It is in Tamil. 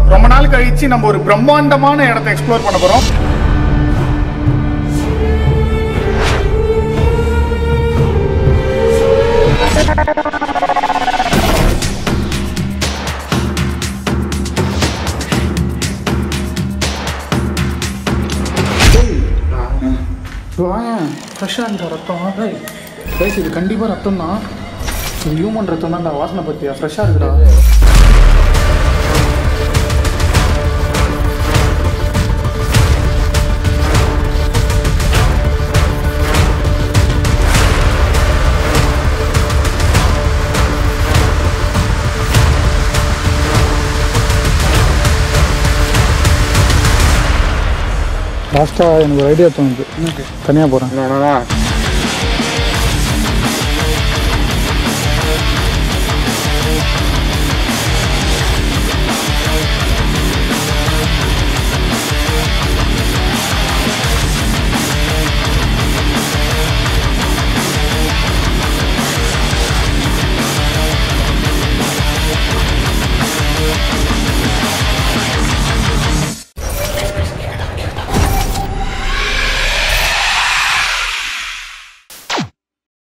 ரொம்ப நாள் கழிச்சு நம்ம ஒரு பிரம்மாண்டமான இடத்தை எக்ஸ்ப்ளோர் பண்ண போறோம் ஃப்ரெஷ்ஷாக இருந்த ரத்தம் கைஸ் இது கண்டிப்பாக ரத்தம் தான் இது ஹியூமன் ரத்தம் தான் வாசனை பற்றியா ஃப்ரெஷ்ஷாக இருக்குடா லாஸ்ட்டாக எனக்கு ஒரு ஐடியா தோணுது தனியாக போகிறேன்